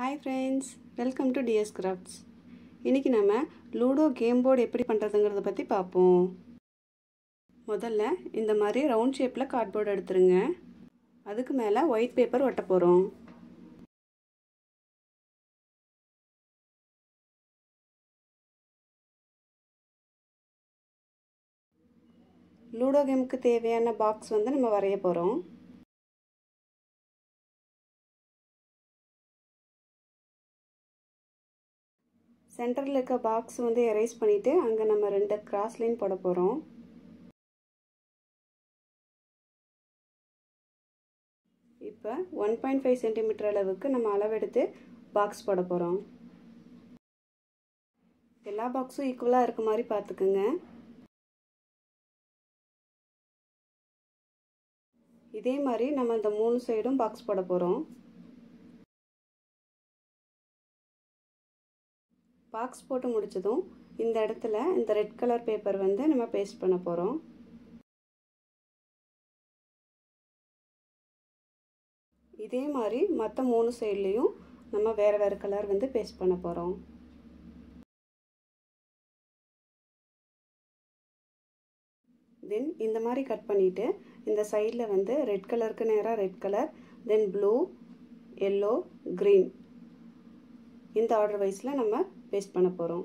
hi friends welcome to DS crafts இன்றைக்கி நம்ம ludo game board எப்படி பண்ணுறதுங்கிறத பற்றி பார்ப்போம் முதல்ல இந்த மாதிரி ரவுண்ட் ஷேப்பில் கார்ட்போர்டு எடுத்துருங்க அதுக்கு மேலே ஒயிட் பேப்பர் ஒட்ட போகிறோம் லூடோ கேமுக்கு தேவையான பாக்ஸ் வந்து நம்ம வரைய போகிறோம் சென்டரில் இருக்க பாக்ஸ் வந்து எரேஸ் பண்ணிவிட்டு அங்கே நம்ம ரெண்டு கிராஸ் லைன் போட போகிறோம் இப்போ ஒன் பாயிண்ட் ஃபைவ் சென்டிமீட்டர் அளவுக்கு நம்ம அளவெடுத்து பாக்ஸ் போட போகிறோம் எல்லா பாக்ஸும் ஈக்குவலாக இருக்க மாதிரி பார்த்துக்குங்க இதே மாதிரி நம்ம இந்த மூணு சைடும் பாக்ஸ் போட போகிறோம் பாக்ஸ் போட்டு முடித்ததும் இந்த இடத்துல இந்த ரெட் கலர் பேப்பர் வந்து நம்ம பேஸ்ட் பண்ண போகிறோம் இதே மாதிரி மற்ற மூணு சைட்லேயும் நம்ம வேறு வேறு கலர் வந்து பேஸ்ட் பண்ண போகிறோம் தென் இந்த மாதிரி கட் பண்ணிவிட்டு இந்த சைடில் வந்து ரெட் கலருக்கு நேராக red colour then blue yellow green இந்த ஆர்டர் வைஸில் நம்ம பேஸ்ட் பண்ண போகிறோம்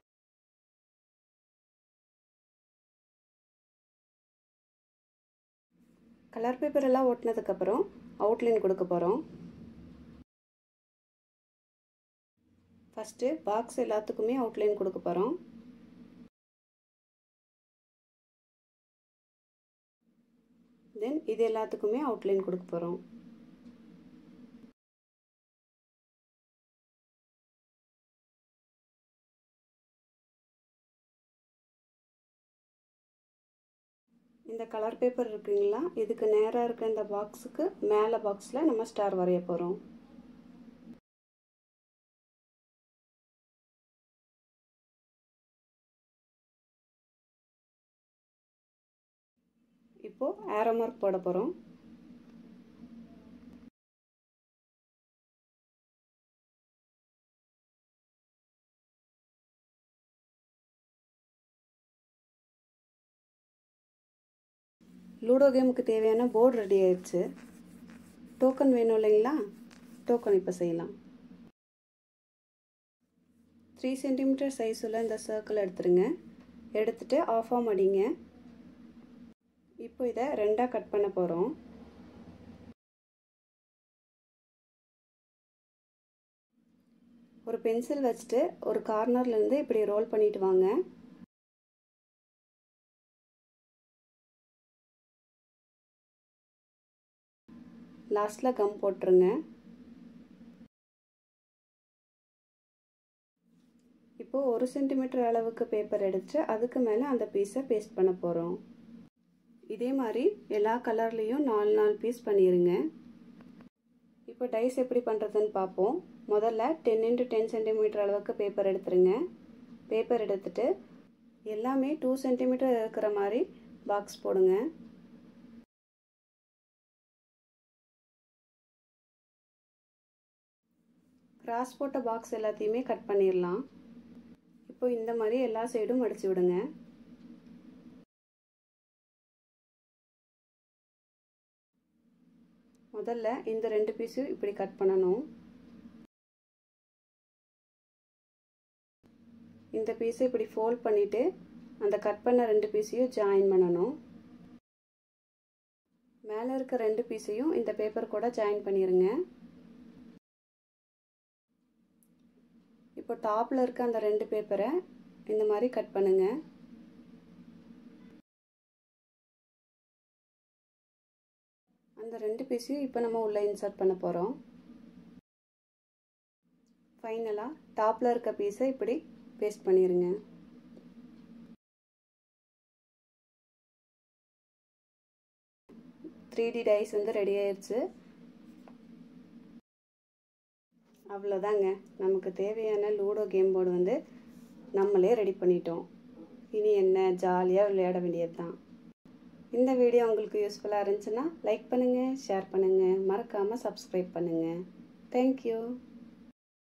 கலர் பேப்பர் எல்லாம் ஒட்டினதுக்கப்புறம் அவுட்லைன் கொடுக்க போகிறோம் ஃபஸ்ட்டு பாக்ஸ் எல்லாத்துக்குமே அவுட்லைன் கொடுக்க போகிறோம் தென் இது எல்லாத்துக்குமே அவுட்லைன் கொடுக்க போகிறோம் இந்த கலர் பேப்பர் இருக்குங்களா இதுக்கு நேராக இருக்க இந்த பாக்ஸுக்கு மேலே பாக்ஸில் நம்ம ஸ்டார் வரைய போகிறோம் இப்போது ஏரோ மார்க் போட போகிறோம் லூடோ கேமுக்கு தேவையான போர்டு ரெடி ஆயிடுச்சு டோக்கன் வேணும் இல்லைங்களா டோக்கன் இப்போ செய்யலாம் த்ரீ சென்டிமீட்டர் சைஸ் உள்ள இந்த சர்க்கிள் எடுத்துருங்க எடுத்துட்டு ஆஃப் ஆம் அடிங்க இப்போ இதை ரெண்டாக கட் பண்ண போகிறோம் ஒரு பென்சில் வச்சுட்டு ஒரு கார்னர்லேருந்து இப்படி ரோல் பண்ணிட்டு வாங்க லாஸ்ட்டில் கம் போட்டுருங்க இப்போது ஒரு சென்டிமீட்டர் அளவுக்கு பேப்பர் எடுத்து அதுக்கு மேலே அந்த பீஸை பேஸ்ட் பண்ண போகிறோம் இதே மாதிரி எல்லா கலர்லேயும் நாலு நாலு பீஸ் பண்ணிடுங்க இப்போ டைஸ் எப்படி பண்ணுறதுன்னு பார்ப்போம் முதல்ல டென் இன்ட்டு டென் சென்டிமீட்டர் அளவுக்கு பேப்பர் எடுத்துருங்க பேப்பர் எடுத்துட்டு எல்லாமே டூ சென்டிமீட்டர் இருக்கிற மாதிரி பாக்ஸ் போடுங்க கிராஸ் போட்ட பாக்ஸ் எல்லாத்தையுமே கட் பண்ணிடலாம் இப்போ இந்த மாதிரி எல்லா சைடும் அடிச்சு விடுங்க முதல்ல இந்த ரெண்டு பீஸும் இப்படி கட் பண்ணணும் இந்த பீஸை இப்படி ஃபோல்ட் பண்ணிவிட்டு அந்த கட் பண்ண ரெண்டு பீஸையும் ஜாயின் பண்ணணும் மேலே இருக்க ரெண்டு பீஸையும் இந்த பேப்பர் கூட ஜாயின் பண்ணிடுங்க இப்போ டாப்பில் இருக்க அந்த ரெண்டு பேப்பரை இந்த மாதிரி கட் பண்ணுங்கள் அந்த ரெண்டு பீஸையும் இப்போ நம்ம உள்ளே இன்சர்ட் பண்ண போகிறோம் ஃபைனலாக டாப்பில் இருக்க பீஸை இப்படி பேஸ்ட் பண்ணிடுங்க த்ரீ டி டைஸ் வந்து ரெடி ஆயிடுச்சு அவ்வளோதாங்க நமக்கு தேவையான லூடோ கேம் போர்டு வந்து நம்மளே ரெடி பண்ணிட்டோம் இனி என்ன ஜாலியாக விளையாட வேண்டியது தான் இந்த வீடியோ உங்களுக்கு யூஸ்ஃபுல்லாக இருந்துச்சுன்னா லைக் பண்ணுங்கள் ஷேர் பண்ணுங்கள் மறக்காமல் சப்ஸ்கிரைப் பண்ணுங்கள் தேங்க்யூ